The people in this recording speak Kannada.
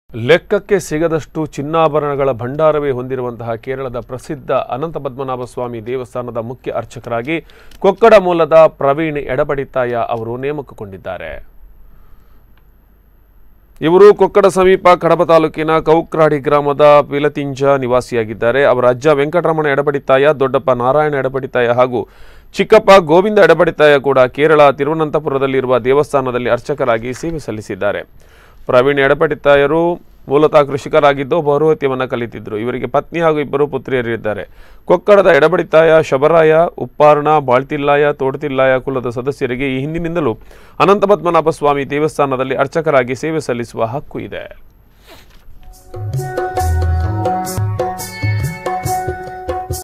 ಲೆಕ್ಕಕ್ಕೆ ಸಿಗದಷ್ಟು ಚಿನ್ನಾಭರಣಗಳ ಭಂಡಾರವೇ ಹೊಂದಿರುವಂತಹ ಕೇರಳದ ಪ್ರಸಿದ್ಧ ಅನಂತ ಪದ್ಮನಾಭ ಸ್ವಾಮಿ ದೇವಸ್ಥಾನದ ಮುಖ್ಯ ಅರ್ಚಕರಾಗಿ ಕೊಕ್ಕಡ ಮೂಲದ ಪ್ರವೀಣ್ ಎಡಪಡಿತಾಯ ಅವರು ನೇಮಕಗೊಂಡಿದ್ದಾರೆ ಇವರು ಕೊಕ್ಕಡ ಸಮೀಪ ಕಡಬ ತಾಲೂಕಿನ ಕೌಕ್ರಾಡಿ ಗ್ರಾಮದ ಪಿಲತಿಂಜ ನಿವಾಸಿಯಾಗಿದ್ದಾರೆ ಅವರ ಅಜ್ಜ ವೆಂಕಟರಮಣ ಎಡಪಡಿತಾಯ ದೊಡ್ಡಪ್ಪ ನಾರಾಯಣ ಎಡಪಡಿತಾಯ ಹಾಗೂ ಚಿಕ್ಕಪ್ಪ ಗೋವಿಂದ ಎಡಪಡಿತಾಯ ಕೂಡ ಕೇರಳ ತಿರುವನಂತಪುರದಲ್ಲಿರುವ ದೇವಸ್ಥಾನದಲ್ಲಿ ಅರ್ಚಕರಾಗಿ ಸೇವೆ ಸಲ್ಲಿಸಿದ್ದಾರೆ ಪ್ರವೀಣ್ ಎಡಪಡಿತಾಯರು ಮೂಲತಃ ಕೃಷಿಕರಾಗಿದ್ದು ಪೌರೋಹಿತ್ಯವನ್ನು ಕಲಿತಿದ್ರು ಇವರಿಗೆ ಪತ್ನಿ ಹಾಗೂ ಇಬ್ಬರು ಪುತ್ರಿಯರಿದ್ದಾರೆ ಕೊಕ್ಕಡದ ಎಡಬಡಿತಾಯ ಶಬರಾಯ ಉಪ್ಪಾರ್ಣ ಬಾಳ್ತಿಲ್ಲಾಯ ತೋಡ್ತಿಲ್ಲಾಯ ಕುಲದ ಸದಸ್ಯರಿಗೆ ಈ ಹಿಂದಿನಿಂದಲೂ ಅನಂತ ಪದ್ಮನಾಭ ಸ್ವಾಮಿ ದೇವಸ್ಥಾನದಲ್ಲಿ ಅರ್ಚಕರಾಗಿ ಸೇವೆ ಸಲ್ಲಿಸುವ ಹಕ್ಕು ಇದೆ